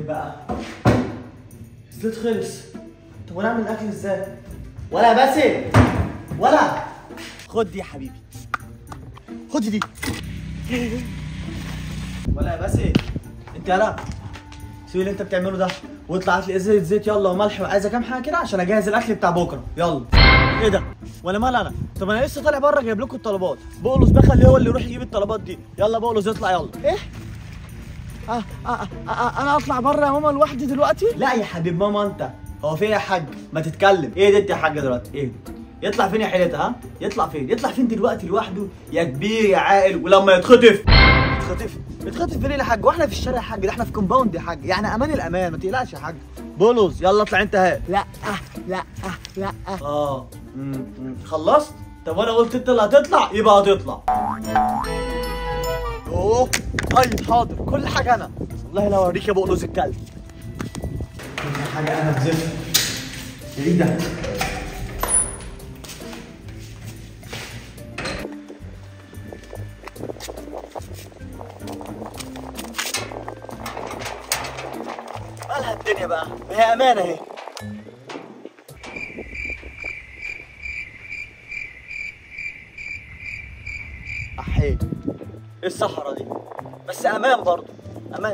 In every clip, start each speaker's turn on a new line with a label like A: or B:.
A: بقى الزيت خلص طب ونعمل الاكل ازاي ولا يا باسل ولا خد دي يا حبيبي خد دي ولا يا باسل انت يلا سيب اللي انت بتعمله ده واطلع هات لي ازازه زيت يلا وملح وعايزه كام حاجه كده عشان اجهز الاكل بتاع بكره يلا ايه ده وانا مال انا طب انا لسه طالع بره جايب لكم الطلبات بقولوس بقى خليه هو اللي يروح يجيب الطلبات دي يلا بقولوس اطلع يلا ايه آه آه آه آه انا اطلع بره يا ماما لوحدي دلوقتي لا يا حبيب ماما انت هو فين يا حاج ما تتكلم ايه ده انت يا حاج دلوقتي ايه يطلع فين يا حيلتها ها يطلع فين يطلع فين دلوقتي لوحده يا كبير يا عاقل ولما يتخطف يتخطف يتخطف فين يا حاج واحنا في الشارع يا حاج ده احنا في كومباوند يا حاج يعني امان الامان ما تقلقش يا حاج بولوز يلا اطلع انت ها لا آه لا آه لا آه. اه مم، مم. خلصت طب وانا قلت انت اللي هتطلع يبقى هتطلع اوه طيب حاضر كل حاجه انا والله لو اوريك يا بقلوز الكلب كل حاجه انا بزفت ايه ده مالها الدنيا بقى ما هي امانه اهي احي ايه الصحراء دي بس امان برضه امان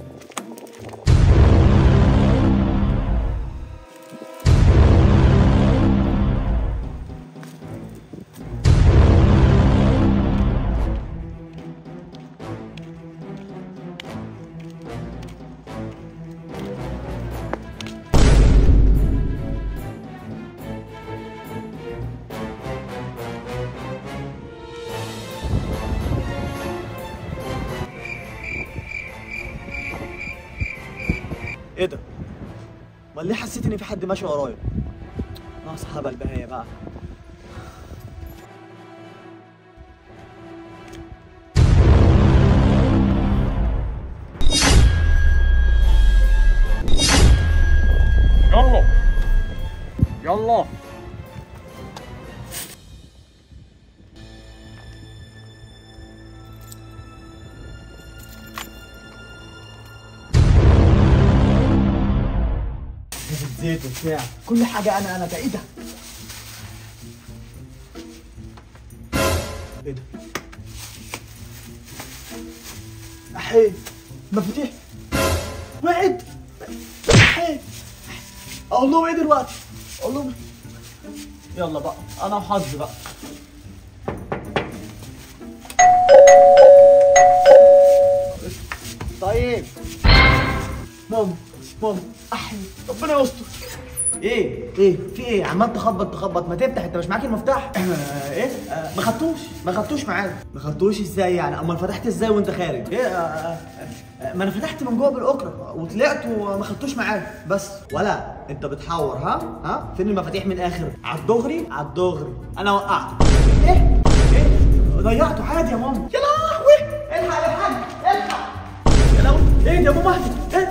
A: ايه ده؟ امال ليه حسيت ان في حد ماشي ورايا؟ ناقص هبل بقى هي بقى
B: يلا يلا
A: زيت وبتاع كل حاجه انا انا ده ايه ده؟ ايه ده؟ احي مفاتيح وقعت احي اقول لهم ايه دلوقتي؟ اقول لهم يلا بقى انا وحظي بقى طيب ماما ماما احي ربنا يستر ايه ايه في ايه عمال تخبط تخبط ما تفتح انت مش معاك المفتاح ايه آه ما خدتوش ما خدتوش معاك ما خدتوش ازاي يعني امال فتحت ازاي وانت خارج ايه آه آه آه ما انا فتحت من جوه بالاكره وطلعت وما خدتوش معاك بس ولا انت بتحور ها ها فين المفاتيح من الاخر على الدغري على الدغري انا وقعته ايه ايه ضيعته عادي يا ماما يا لهوي الحق يا حاج الحق يا لهوي ايه يا ابو مهدي ايه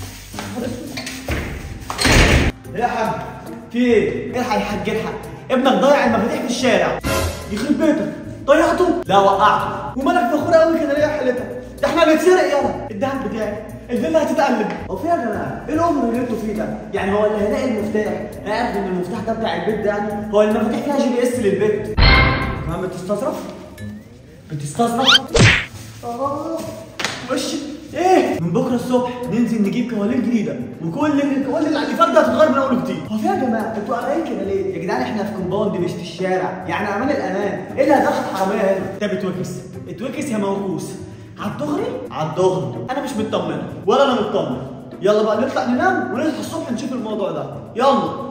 A: ايه يا حاج في ايه الحق يا حاج الحق ابنك ضيع المفاتيح في الشارع يخرب بيتك ضيعته لا وقعته ومالك فخور قوي كده ليه يا حلتك ده احنا هنتسرق يلا الدهب بتاعي الفيلا هتتقلب هو في يا جماعه ايه الامر اللي انتوا فيه ده يعني هو اللي هيلاقي المفتاح هيعرف ان المفتاح ده بتاع البيت ده يعني هو المفاتيح فيها جي بي اس للبيت كمان بتستظرف بتستظرف اه وش ايه من بكره الصبح ننزل نجيب كوالين جديده وكل كل اللي على الفرد هتتغير من اول وجديد هو في يا جماعه انتوا قلقانين كده ليه يا جدعان احنا في كومباوند مش في الشارع يعني امان الامان ايه اللي هدخل حراميه هنا ده بتوكس اتوكس يا موكوس على الدغري على الدغري انا مش مطمن ولا انا مطمن يلا بقى نطلع ننام ونصحى الصبح نشوف الموضوع ده يلا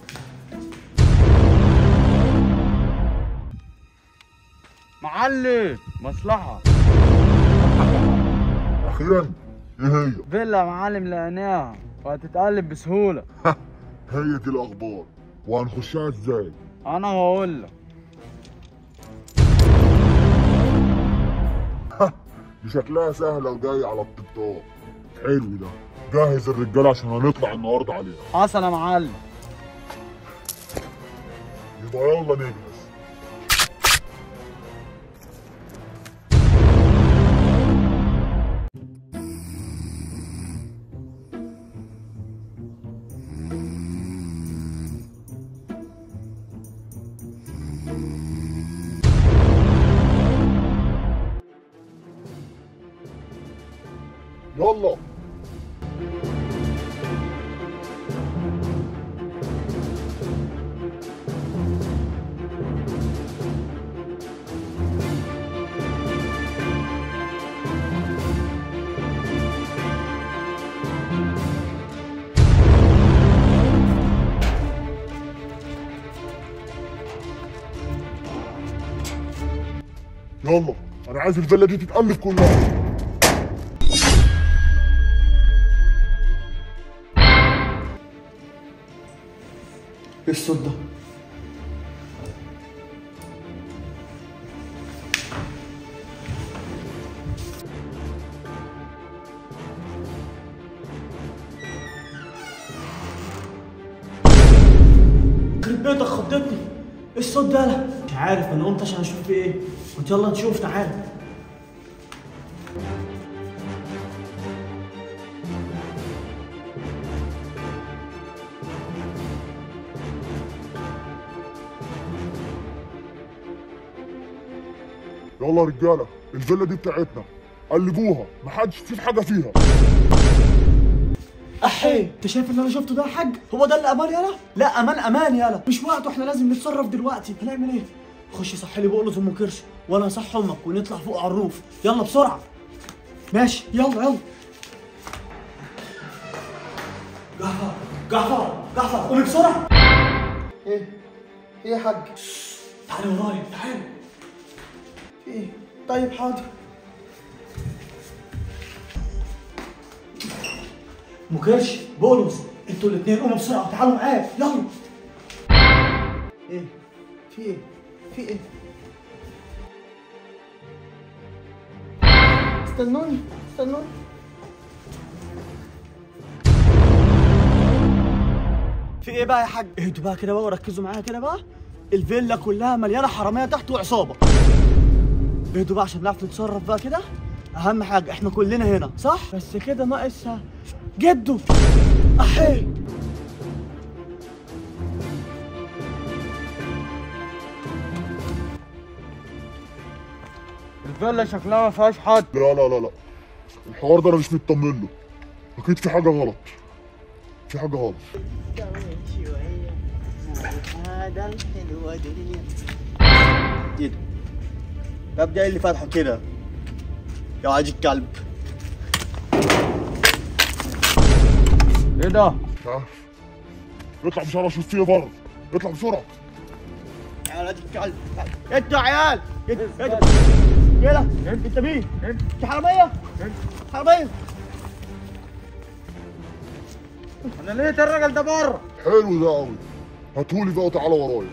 B: معلم مصلحة
C: اخيرا ايه هي
B: فيلا يا معلم لقيناها وهتتقلب بسهولة
C: هي دي الاخبار وهنخشها ازاي
B: انا هقول لك
C: دي شكلها سهله وجايه على الطبطاب حلو ده جهز الرجاله عشان هنطلع النهارده عليها
B: حصل يا معلم
C: يبقى يلا نجهز يلا يلا انا عايز الفيلا دي تتألف كلها
A: ايه الصوت ده؟ يخرب بيتك خضتني ايه الصوت ده لا مش عارف انا قمت عشان اشوف في ايه قلت يلا نشوف تعالى
C: يلا يا رجاله الفيلا دي بتاعتنا قلبوها محدش يسيب حاجه فيها
A: احي انت شايف اللي انا شفته ده يا حاج هو ده اللي امان يالا لا امان امان يالا مش وقته احنا لازم نتصرف دلوقتي هنعمل ايه خش صح لي بقلص ام كرش وانا اصح امك ونطلع فوق على الروف يلا بسرعه ماشي يلا يلا جعفر جعفر جعفر قومي بسرعه ايه ايه يا حاج تعالي ورايا تعالي في ايه طيب حاضر مكرش بولس انتوا الاثنين قوموا بسرعه تعالوا معايا يلا ايه في ايه في ايه استنوني استنوني في ايه بقى يا حاج اهدوا بقى كده بقى وركزوا معايا كده بقى الفيلا كلها مليانه حراميه تحت وعصابه اهدوا بقى عشان نعرف نتصرف بقى كده اهم حاجه احنا كلنا هنا صح بس كده ناقص جدو احي
B: الفيلا شكلها ما فيهاش حد
C: لا لا لا لا الحوار ده انا مش مطمن له اكيد في حاجه غلط في حاجه غلط
A: هذا الحلوة دنيا كده طب ده اللي فاتحه كده يا عاج الكلب
B: ايه ده؟
C: مش عارف اطلع بسرعه شوف فيه بره اطلع بسرعه
A: يا عاج الكلب انتوا يا عيال انتوا يلا انت مين؟ انت حرامية؟ حرامية
B: انا لقيت الراجل ده بره
C: حلو ده قوي هاتولي بقى وتعالى ورايا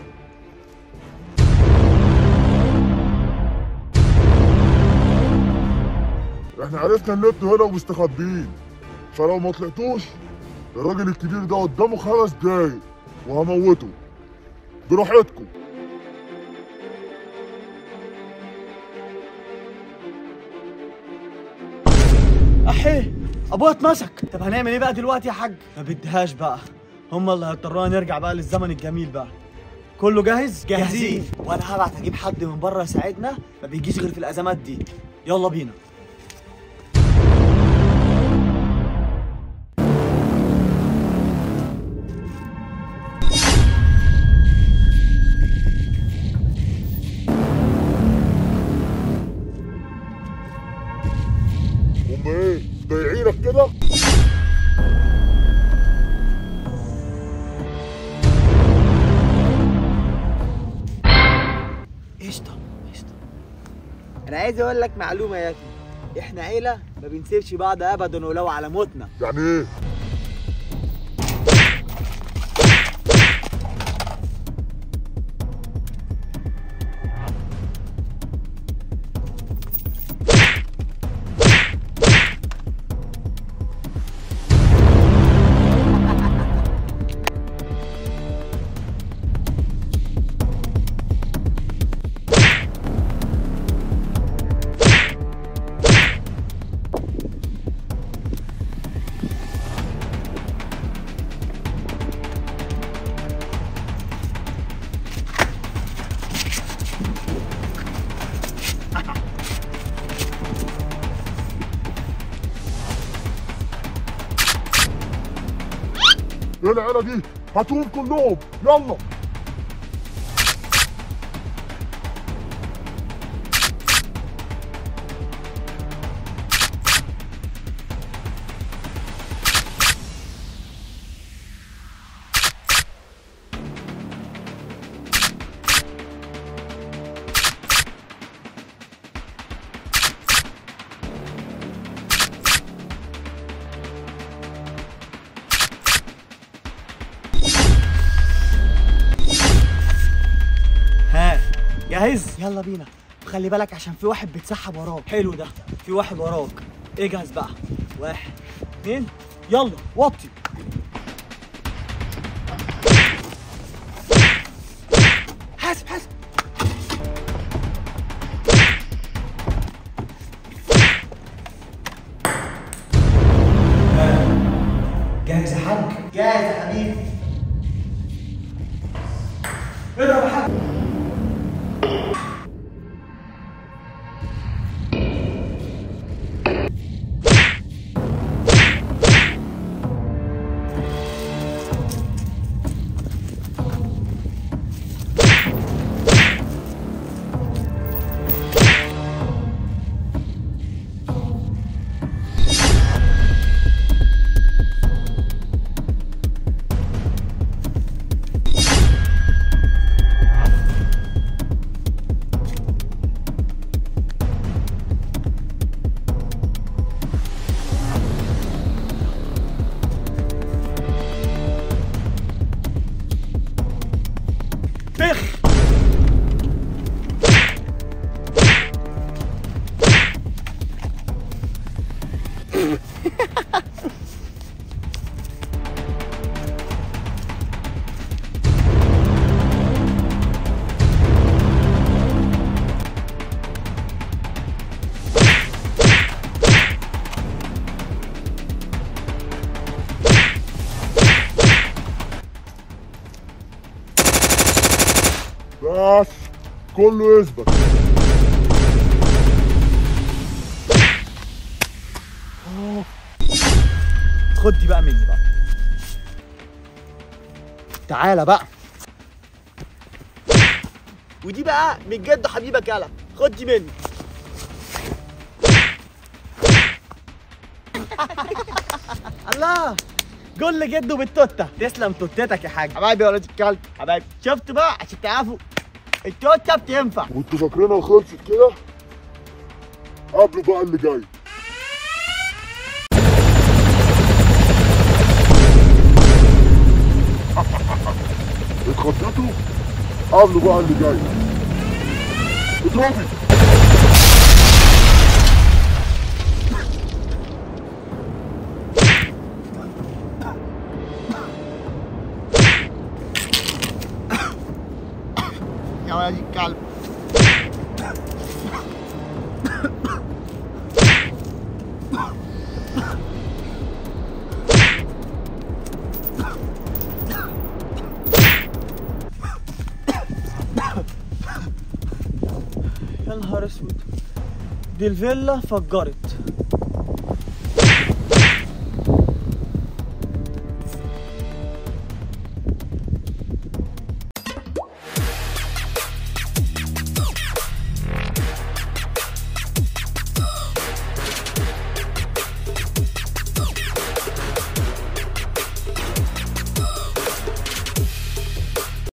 C: احنا عرفنا ان انتوا هنا ومستخبيين فلو ما طلعتوش الراجل الكبير ده قدامه خمس دقايق وهموته براحتكم
A: احي ابويا اتمسك طب هنعمل ايه بقى دلوقتي يا حاج ما بدهاش بقى هم اللي هيضطرونا نرجع بقى للزمن الجميل بقى كله جاهز جاهزين وانا هبعت اجيب حد من بره يساعدنا ما بيجيش غير في الازمات دي يلا بينا
C: هم ايه بايعينك كده
A: قشطه قشطه
D: انا عايز اقول لك معلومه يا ابني احنا عيله ما بنسيبش بعض ابدا ولو على موتنا
C: يعني ايه ايه العيله دي هاتوهم كلهم يلا
A: ها جاهز يلا بينا خلي بالك عشان في واحد بيتسحب وراك حلو ده في واحد وراك اجهز بقى واحد اتنين يلا وطي حاسب حاسب جاهز يا حاج جاهز يا حبيبي اضرب يا حاج بخ
C: بس كله يثبت
A: خد دي بقى مني بقى تعالى بقى ودي بقى من جد حبيبك يالا خد دي مني الله جول جده بالتوته تسلم توتتك يا حاج حبايبي يا ولاد الكلب حبايبي شفت بقى عشان تعرفوا التوته بتنفع
C: وانتوا فاكرينها خلصت كده قبلوا بقى اللي جاي اتخضيتوا قبلوا بقى اللي جاي اضربي
A: يا ولاد الكلب يا نهار اسود دي الفيلا فجرت